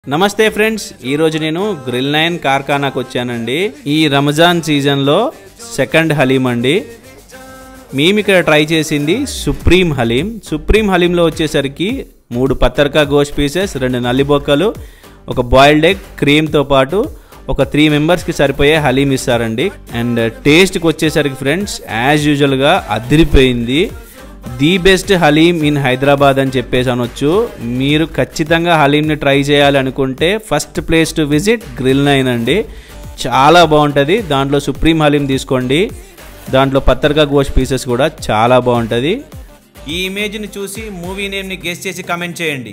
నమస్తే ఫ్రెండ్స్ ఈరోజు నేను గ్రిల్ నైన్ కార్ఖానాకు వచ్చానండి ఈ రంజాన్ సీజన్లో సెకండ్ హలీం అండి మేము ఇక్కడ ట్రై చేసింది సుప్రీం హలీం సుప్రీం హలీంలో వచ్చేసరికి మూడు పత్తర్కా గోష్ పీసెస్ రెండు నల్లిబొక్కలు ఒక బాయిల్డ్ ఎగ్ క్రీమ్తో పాటు ఒక త్రీ మెంబర్స్కి సరిపోయే హలీం ఇస్తారండి అండ్ టేస్ట్కి వచ్చేసరికి ఫ్రెండ్స్ యాజ్ యూజువల్గా అదిరిపోయింది the best haleem in Hyderabad అని చెప్పేసి అనొచ్చు మీరు ఖచ్చితంగా హలీంని ట్రై చేయాలి అనుకుంటే first place to visit grill nine అండి చాలా బాగుంటుంది దాంట్లో సుప్రీం హలీం తీసుకోండి దాంట్లో పత్తర్గా గోష్ పీసెస్ కూడా చాలా బాగుంటుంది ఈ ఇమేజ్ని చూసి మూవీ నేమ్ని గెస్ట్ చేసి కమెంట్ చేయండి